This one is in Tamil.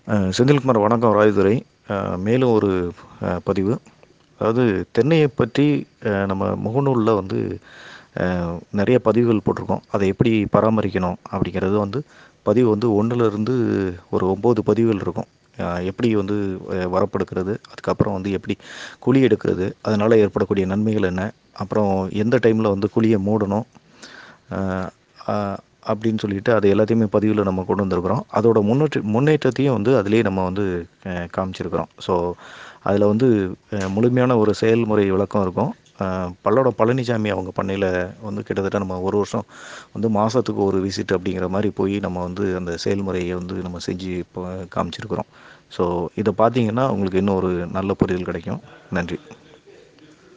அஹ் செந்தில்குமார் வணக்கம் ராயதுரை அஹ் மேலும் ஒரு அஹ், பதிவு அதாவது தென்னையை பற்றி அஹ், நம்ம முகநூலில் வந்து அஹ், நிறைய பதிவுகள் போட்டிருக்கோம் அதை எப்படி பராமரிக்கணும் அப்படிங்கிறது வந்து பதிவு வந்து ஒன்றுலேருந்து ஒரு ஒம்பது பதிவுகள் இருக்கும் அஹ், எப்படி வந்து அஹ், வரப்படுக்கிறது அதுக்கப்புறம் வந்து எப்படி குழி எடுக்கிறது அதனால் ஏற்படக்கூடிய நன்மைகள் என்ன அப்புறம் எந்த டைமில் வந்து குழியை மூடணும் அஹ், அஹ், அப்படின்னு சொல்லிட்டு அது எல்லாத்தையுமே பதிவில் நம்ம கொண்டு வந்திருக்கிறோம் அதோட முன்னேற்ற முன்னேற்றத்தையும் வந்து அதிலே நம்ம வந்து அஹ், காமிச்சிருக்கிறோம் ஸோ அதில் வந்து அஹ், முழுமையான ஒரு செயல்முறை விளக்கம் இருக்கும் அஹ், பல்லோட பழனிசாமி அவங்க பண்ணையில் வந்து கிட்டத்தட்ட நம்ம ஒரு வருஷம் வந்து மாதத்துக்கு ஒரு விசிட் அப்படிங்கிற மாதிரி போய் நம்ம வந்து அந்த செயல்முறையை வந்து நம்ம செஞ்சு இப்போ காமிச்சிருக்கிறோம் ஸோ இதை பார்த்தீங்கன்னா உங்களுக்கு இன்னும் ஒரு நல்ல புரிதல் கிடைக்கும் நன்றி